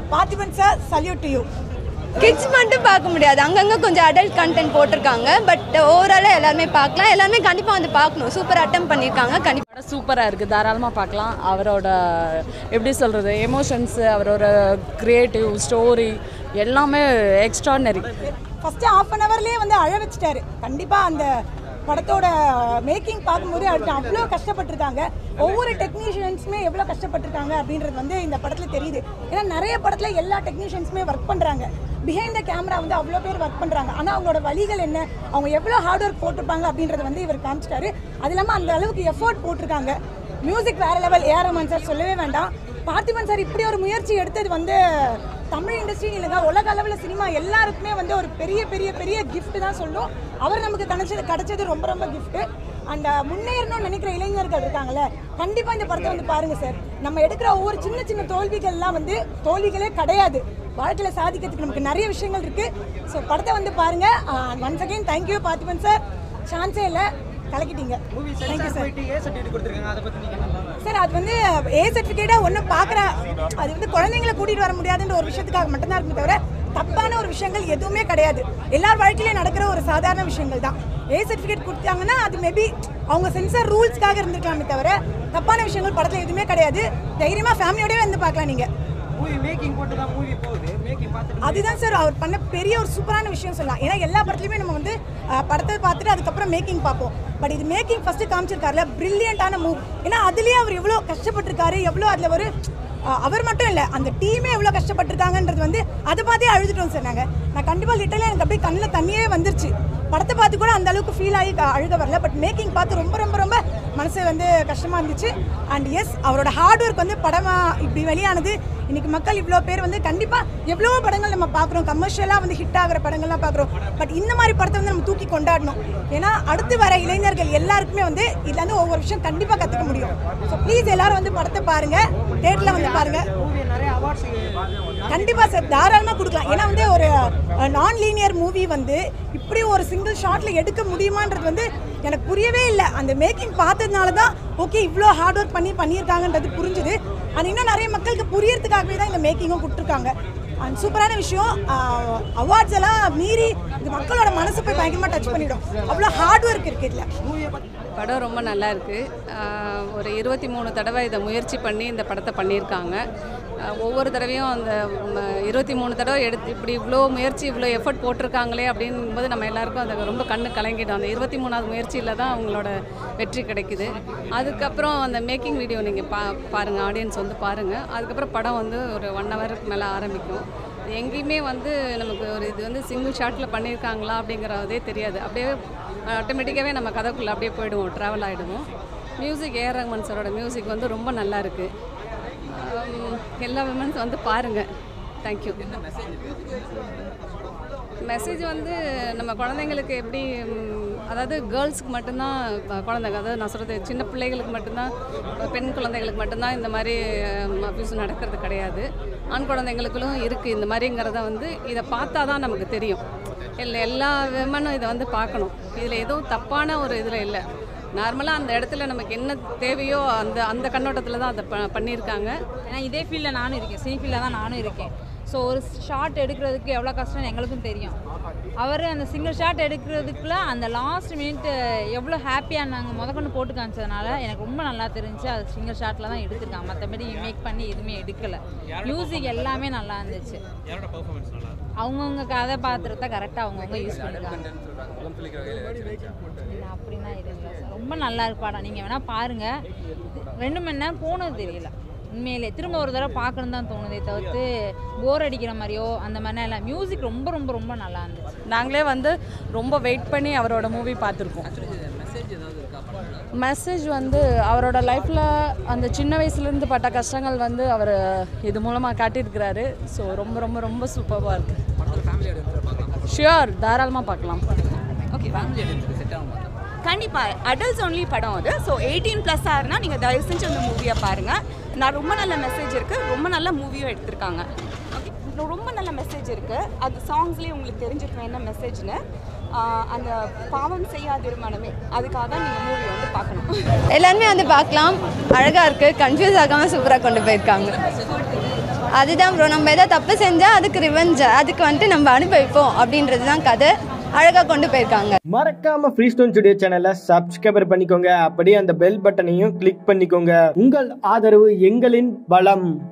Parthiban sir salute to you kids மட்டும் பார்க்க முடியாது அங்கங்கே கொஞ்சம் அடல்ட் கண்டென்ட் போட்டிருக்காங்க பட் ஓவராலாக எல்லாருமே பார்க்கலாம் எல்லாருமே கண்டிப்பாக வந்து பார்க்கணும் சூப்பர் அட்டம் பண்ணியிருக்காங்க கண்டிப்பாக படம் சூப்பராக இருக்குது தாராளமாக பார்க்கலாம் அவரோட எப்படி சொல்கிறது எமோஷன்ஸு அவரோட க்ரியேட்டிவ் ஸ்டோரி எல்லாமே எக்ஸ்ட்ரானரி ஃபஸ்ட்டு ஆஃப் அன் ஹவர்லேயே வந்து அழ வச்சுட்டாரு கண்டிப்பாக அந்த படத்தோட மேக்கிங் பார்க்கும்போது அடுத்து அவ்வளோ கஷ்டப்பட்டிருக்காங்க ஒவ்வொரு டெக்னீஷியன்ஸுமே எவ்வளோ கஷ்டப்பட்டிருக்காங்க அப்படின்றது வந்து இந்த படத்தில் தெரியுது ஏன்னா நிறைய படத்தில் எல்லா டெக்னீஷியன்ஸுமே ஒர்க் பண்ணுறாங்க பிஹைண்ட் த கேமரா வந்து அவ்வளோ பேர் ஒர்க் பண்ணுறாங்க ஆனால் அவங்களோட வழிகள் என்ன அவங்க எவ்வளோ ஹார்ட் ஒர்க் போட்டிருப்பாங்க அப்படின்றத வந்து இவர் காமிச்சிட்டாரு அது இல்லாமல் அந்த அளவுக்கு எஃபோர்ட் போட்டிருக்காங்க மியூசிக் வேற லெவல் ஏஆர் ரஹ்மான் சார் சொல்லவே வேண்டாம் பார்த்திபன் சார் இப்படி ஒரு முயற்சி எடுத்தது வந்து தமிழ் இண்டஸ்ட்ரி இல்லைங்க உலக அளவில் சினிமா எல்லாருக்குமே வந்து ஒரு பெரிய பெரிய பெரிய gift தான் சொல்லும் அவர் நமக்கு கிடைச்சது கிடைச்சது ரொம்ப ரொம்ப gift அண்ட் முன்னேறணும்னு நினைக்கிற இளைஞர்கள் இருக்காங்கல்ல கண்டிப்பாக இந்த படத்தை வந்து பாருங்க சார் நம்ம எடுக்கிற ஒவ்வொரு சின்ன சின்ன தோல்விகள்லாம் வந்து தோல்விகளே கிடையாது வாழ்க்கையில் சாதிக்கிறதுக்கு நமக்கு நிறைய விஷயங்கள் இருக்கு ஸோ படத்தை வந்து பாருங்க once again thank you Parthiban sir சான்ஸே இல்லை கலக்கிட்டீங்க தேங்க்யூ சார் சார் அது வந்து ஏ சர்டிஃபிகேட்டாக ஒன்றும் பார்க்குற அது வந்து குழந்தைங்களை கூட்டிகிட்டு வர முடியாதுன்ற ஒரு விஷயத்துக்காக மட்டும்தான் இருக்குமே தவிர தப்பான ஒரு விஷயங்கள் எதுவுமே கிடையாது எல்லார் வாழ்க்கையிலையும் நடக்கிற ஒரு சாதாரண விஷயங்கள் தான் ஏ சர்டிஃபிகேட் கொடுத்தாங்கன்னா அது மேபி அவங்க சென்சார் ரூல்ஸ்க்காக இருந்திருக்கலாமே தவிர தப்பான விஷயங்கள் படத்தில் எதுவுமே கிடையாது தைரியமாக ஃபேமிலியோடவே வந்து பார்க்கலாம் நீங்கள் மூவி மேக்கிங் போட்டு தான் மூவி போகுது மேக்கிங் பார்த்துட்டு அதுதான் சார் அவர் பண்ண பெரிய ஒரு சூப்பரான விஷயம் சொல்லலாம் ஏன்னா எல்லா படத்துலையுமே நம்ம வந்து அஹ், படத்தை பார்த்துட்டு அதுக்கப்புறம் மேக்கிங் பார்ப்போம் பட் இது மேக்கிங் ஃபர்ஸ்ட் காமிச்சிருக்காருல பிரில்லியண்டான மூவ் ஏன்னா அதுலேயே அவர் எவ்வளோ கஷ்டப்பட்டிருக்காரு எவ்வளோ அதில் ஒரு அஹ், அவர் மட்டும் இல்லை அந்த டீமே எவ்வளோ கஷ்டப்பட்டிருக்காங்கன்றது வந்து அதை பார்த்தே அழுதுட்டோம் சார் நாங்கள் நான் கண்டிப்பாக லிட்டரலாக எனக்கு அப்படியே கண்ணில் தண்ணியே வந்துருச்சு படத்தை பார்த்து கூட அந்த அளவுக்கு ஃபீல் ஆகி க- அழுக வரல பட் மேக்கிங் பார்த்து ரொம்ப ரொம்ப ரொம்ப மனசு வந்து கஷ்டமாக இருந்துச்சு அண்ட் எஸ் அவரோட ஹார்ட் ஒர்க் வந்து படமாக இப்படி வெளியானது இன்னைக்கு மக்கள் இவ்வளோ பேர் வந்து கண்டிப்பாக எவ்வளவோ படங்கள் நம்ம பார்க்குறோம் கமர்ஷியலாக வந்து ஹிட் ஆகிற படங்கள்லாம் பார்க்குறோம் பட் இந்த மாதிரி படத்தை வந்து நம்ம தூக்கி கொண்டாடணும் ஏன்னா அடுத்து வர இளைஞர்கள் எல்லாருக்குமே வந்து இதுல இருந்து ஒவ்வொரு விஷயம் கண்டிப்பாக கற்றுக்க முடியும் ஸோ ப்ளீஸ் எல்லாரும் வந்து படத்தை பாருங்கள் தேட்டரில் வந்து பாருங்கள் மூவி நிறைய அவார்ட்ஸ் கண்டிப்பாக சார் தாராளமாக கொடுக்கலாம் ஏன்னா வந்து ஒரு நான் லீனியர் மூவி வந்து இப்படி ஒரு சிங்கிள் ஷாட்டில் எடுக்க முடியுமான்றது வந்து எனக்கு புரியவே இல்லை அந்த மேக்கிங் பார்த்ததுனால தான் ஓகே இவ்வளோ ஹார்ட் ஒர்க் பண்ணி பண்ணியிருக்காங்கன்றது புரிஞ்சுது அது இன்னும் நிறைய மக்களுக்கு புரியறதுக்காகவே தான் இந்த மேக்கிங்கும் கொடுத்துருக்காங்க அண்ட் சூப்பரான விஷயம் அவார்ட்ஸ் எல்லாம் மீறி இது மக்களோட மனசை போய் பயங்கரமாக டச் பண்ணிடும் அவ்வளோ ஹார்ட் ஒர்க் இருக்குது இதில் படம் ரொம்ப நல்லா இருக்கு ஆஹ் ஒரு இருபத்தி மூணு தடவை இதை முயற்சி பண்ணி இந்த படத்தை பண்ணியிருக்காங்க ஆஹ் ஒவ்வொரு தடவையும் அந்த இருபத்தி மூணு தடவை எடுத்து இப்படி இவ்வளோ முயற்சி இவ்வளோ எஃபர்ட் போட்டிருக்காங்களே அப்படிங்கும்போது நம்ம எல்லாருக்கும் அது ரொம்ப கண்ணு கலங்கிடும் அந்த இருபத்தி மூணாவது முயற்சியில் தான் அவங்களோட வெற்றி கிடைக்குது அதுக்கப்புறம் அந்த மேக்கிங் வீடியோ நீங்கள் பா பாருங்கள் ஆடியன்ஸ் வந்து பாருங்கள் அதுக்கப்புறம் படம் வந்து ஒரு ஒன் ஹவருக்கு மேலே ஆரம்பிக்கும் எங்கேயுமே வந்து நமக்கு ஒரு இது வந்து சிங்கிள் ஷாட்டில் பண்ணியிருக்காங்களா அப்படிங்கிறதே தெரியாது அப்படியே ஆட்டோமேட்டிக்காகவே நம்ம கதைக்குள்ளே அப்படியே போயிடுவோம் ட்ராவல் ஆகிடுவோம் மியூசிக் ஏஆர் ரஹ்மான் சாரோட மியூசிக் வந்து ரொம்ப நல்லா இருக்கு ஆம், எல்லா விமன்ஸ் வந்து பாருங்கள் தேங்க்யூ மெசேஜ் வந்து நம்ம குழந்தைங்களுக்கு எப்படி ம், அதாவது கேர்ள்ஸ்க்கு மட்டும்தான் அஹ், குழந்தைங்க அதாவது நான் சொல்கிறது சின்ன பிள்ளைகளுக்கு மட்டும்தான் அஹ், பெண் குழந்தைகளுக்கு மட்டும்தான் இந்த மாதிரி அபியூஸ் நடக்கிறது கிடையாது ஆண் குழந்தைங்களுக்கும் இருக்குது இந்த மாதிரிங்கிறத வந்து இதை பார்த்தா தான் நமக்கு தெரியும் இல்லை எல்லா விமனும் இதை வந்து பார்க்கணும் இதில் எதுவும் தப்பான ஒரு இதில் இல்லை நார்மலாக அந்த இடத்துல நமக்கு என்ன தேவையோ அந்த அந்த கண்ணோட்டத்தில் தான் அதை ப பண்ணியிருக்காங்க ஏன்னா இதே ஃபீல்டில் நானும் இருக்கேன் சினி ஃபீல்டில் தான் நானும் இருக்கேன் ஸோ ஒரு ஷாட் எடுக்கிறதுக்கு எவ்வளோ கஷ்டம்னு எங்களுக்கும் தெரியும் அவர் அந்த சிங்கிள் ஷாட் எடுக்கிறதுக்குள்ள அந்த லாஸ்ட் மினிட் எவ்வளோ ஹாப்பியாக நாங்கள் முதற்கொண்டு போட்டு காமிச்சதுனால எனக்கு ரொம்ப நல்லா தெரிஞ்சு அது சிங்கிள் ஷாட்டில் தான் எடுத்திருக்காங்க மற்றபடி மேக் பண்ணி எதுவுமே எடுக்கலை மியூசிக் எல்லாமே நல்லா இருந்துச்சு அவங்கவுங்க கதாபாத்திரத்தை கரெக்டாக அவங்கவுங்க யூஸ் பண்ணிருக்காங்க இல்லை அப்படின்னா இது இல்லை சார் ரொம்ப நல்லா இருக்கு படம் நீங்கள் வேணால் பாருங்கள் ரெண்டு மணி நேரம் போனது தெரியல உண்மையிலே திரும்ப ஒரு தடவை பார்க்கணும் தான் தோணுதே தவிர்த்து போர் அடிக்கிற மாதிரியோ அந்த மாதிரிலாம் இல்லை மியூசிக் ரொம்ப ரொம்ப ரொம்ப நல்லா இருந்துச்சு நாங்களே வந்து ரொம்ப வெயிட் பண்ணி அவரோட மூவி பார்த்துருக்கோம் மெசேஜ் வந்து அவரோட லைஃப்பில் அந்த சின்ன வயசுலேருந்து பட்ட கஷ்டங்கள் வந்து அவர் இது மூலமாக காட்டியிருக்கிறாரு ஸோ ரொம்ப ரொம்ப ரொம்ப சூப்பராக இருக்குது ஷியோர் தாராளமாக பார்க்கலாம் கண்டிப்பாக அடல்ட்ஸ் ஒன்லி படம் அது ஸோ எயிட்டீன் ப்ளஸ் ஆறுனா நீங்கள் தயவு செஞ்சு அந்த மூவியை பாருங்கள் நான் ரொம்ப நல்ல மெசேஜ் இருக்குது ரொம்ப நல்ல மூவியும் எடுத்திருக்காங்க Okay. ரொம்ப நல்ல மெசேஜ் இருக்குது அது சாங்ஸ்லேயே உங்களுக்கு தெரிஞ்சிருக்கும் என்ன மெசேஜ்னு அந்த பாவம் செய்யாதிரு மனமே அதுக்காக தான் நீங்கள் மூவி வந்து பார்க்கணும் எல்லாருமே வந்து பார்க்கலாம் அழகாக இருக்குது கன்ஃபியூஸ் ஆகாமல் சூப்பராக கொண்டு போயிருக்காங்க அதுதான் ப்ரோ நம்ம ஏதாவது தப்பு செஞ்சால் அதுக்கு ரிவெஞ்ச் அதுக்கு வந்துட்டு நம்ம அனுபவிப்போம் அப்படின்றது தான் கதை அழகாக கொண்டு போயிருக்காங்க மறக்காம ஃப்ரீ ஸ்டோன் ஸ்டுடியோ சேனலை சப்ஸ்கிரைபர் பண்ணிக்கோங்க அப்படியே அந்த பெல் பட்டனையும் கிளிக் பண்ணிக்கோங்க உங்கள் ஆதரவு எங்களின் பலம்